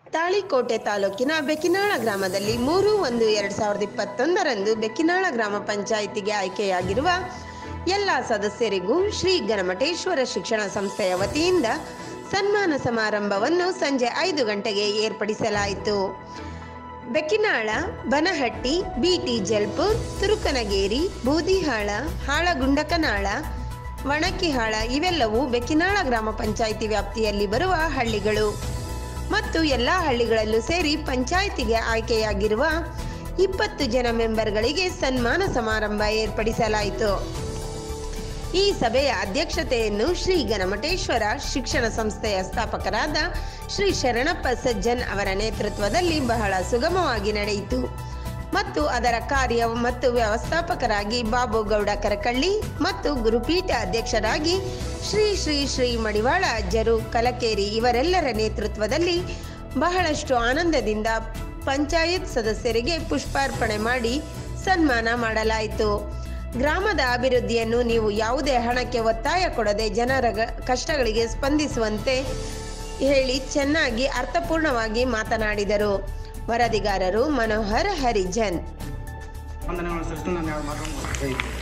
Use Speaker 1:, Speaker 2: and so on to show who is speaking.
Speaker 1: ತಾಳಿಕೋಟೆ ತಾಲೂಕಿನ ಬೆಕಿನಾಳ ಗ್ರಾಮದಲ್ಲಿ ಮೂರು ಒಂದು ಎರಡು ಸಾವಿರದ ಇಪ್ಪತ್ತೊಂದರಂದು ಬೆಕಿನಾಳ ಗ್ರಾಮ ಪಂಚಾಯಿತಿಗೆ ಆಯ್ಕೆಯಾಗಿರುವ ಎಲ್ಲ ಸದಸ್ಯರಿಗೂ ಶ್ರೀ ಗಣಮಠೇಶ್ವರ ಶಿಕ್ಷಣ ಸಂಸ್ಥೆಯ ವತಿಯಿಂದ ಸನ್ಮಾನ ಸಮಾರಂಭವನ್ನು ಸಂಜೆ ಐದು ಗಂಟೆಗೆ ಏರ್ಪಡಿಸಲಾಯಿತು ಬೆಕ್ಕಿನಾಳ ಬನಹಟ್ಟಿ ಬಿಟಿ ಜಲ್ಪುರ್ ತುರುಕನಗೇರಿ ಬೂದಿಹಾಳ ಹಾಳಗುಂಡಕನಾಳ ವಣಕಿಹಾಳ ಇವೆಲ್ಲವೂ ಬೆಕ್ಕಿನಾಳ ಗ್ರಾಮ ಪಂಚಾಯಿತಿ ವ್ಯಾಪ್ತಿಯಲ್ಲಿ ಬರುವ ಹಳ್ಳಿಗಳು ಮತ್ತು ಎಲ್ಲ ಹಳ್ಳಿಗಳಲ್ಲೂ ಸೇರಿ ಪಂಚಾಯಿತಿಗೆ ಆಯ್ಕೆಯಾಗಿರುವ ಇಪ್ಪತ್ತು ಜನ ಮೆಂಬರ್ಗಳಿಗೆ ಸನ್ಮಾನ ಸಮಾರಂಭ ಏರ್ಪಡಿಸಲಾಯಿತು ಈ ಸಭೆಯ ಅಧ್ಯಕ್ಷತೆಯನ್ನು ಶ್ರೀ ಗಣಮಠೇಶ್ವರ ಶಿಕ್ಷಣ ಸಂಸ್ಥೆಯ ಸ್ಥಾಪಕರಾದ ಶ್ರೀ ಶರಣಪ್ಪ ಸಜ್ಜನ್ ಅವರ ನೇತೃತ್ವದಲ್ಲಿ ಬಹಳ ಸುಗಮವಾಗಿ ನಡೆಯಿತು ಮತ್ತು ಅದರ ಕಾರ್ಯ ಮತ್ತು ವ್ಯವಸ್ಥಾಪಕರಾಗಿ ಬಾಬು ಗೌಡ ಕರಕಳ್ಳಿ ಮತ್ತು ಗುರುಪೀಠ ಅಧ್ಯಕ್ಷರಾಗಿ ಶ್ರೀ ಶ್ರೀ ಶ್ರೀ ಮಡಿವಾಳ ಅಜ್ಜರು ಕಲಕೇರಿ ಇವರೆಲ್ಲರ ನೇತೃತ್ವದಲ್ಲಿ ಬಹಳಷ್ಟು ಆನಂದದಿಂದ ಪಂಚಾಯತ್ ಸದಸ್ಯರಿಗೆ ಪುಷ್ಪಾರ್ಪಣೆ ಮಾಡಿ ಸನ್ಮಾನ ಮಾಡಲಾಯಿತು ಗ್ರಾಮದ ಅಭಿವೃದ್ಧಿಯನ್ನು ನೀವು ಯಾವುದೇ ಹಣಕ್ಕೆ ಒತ್ತಾಯ ಕೊಡದೆ ಜನರ ಗ- ಕಷ್ಟಗಳಿಗೆ ಸ್ಪಂದಿಸುವಂತೆ ಹೇಳಿ ಚೆನ್ನಾಗಿ ಅರ್ಥಪೂರ್ಣವಾಗಿ ಮಾತನಾಡಿದರು ವರದಿಗಾರರು ಮನೋಹರ್ ಹರಿಜನ್
Speaker 2: ವಂದನೆಗಳು ಸೃಷ್ಟಿ ನಾನು ಎರಡು ಮಾತನ್ನು